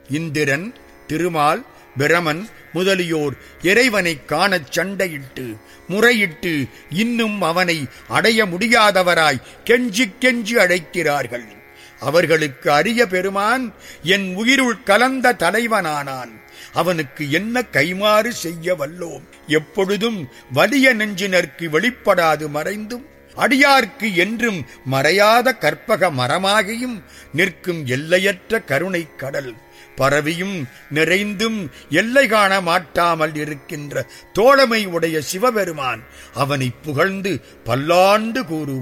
இந்திரன் திருமால் பிரமன் முதலியோர் இறைவனைக் காணச் சண்டையிட்டு முறையிட்டு இன்னும் அவனை அடைய முடியாதவராய் கெஞ்சி கெஞ்சி அழைக்கிறார்கள் அவர்களுக்கு அரிய பெருமான் என் உயிருள் கலந்த தலைவனானான் அவனுக்கு என்ன கைமாறு செய்ய வல்லோம் எப்பொழுதும் வலிய நெஞ்சினருக்கு வெளிப்படாது மறைந்தும் அடியார்க்கு என்றும் மறையாத கற்பக மரமாகியும் நிற்கும் எல்லையற்ற கருணைக் கடல் பரவியும் நிறைந்தும் எல்லை காண மாட்டாமல் இருக்கின்ற தோழமை உடைய சிவபெருமான் அவனை புகழ்ந்து பல்லாண்டு கூறு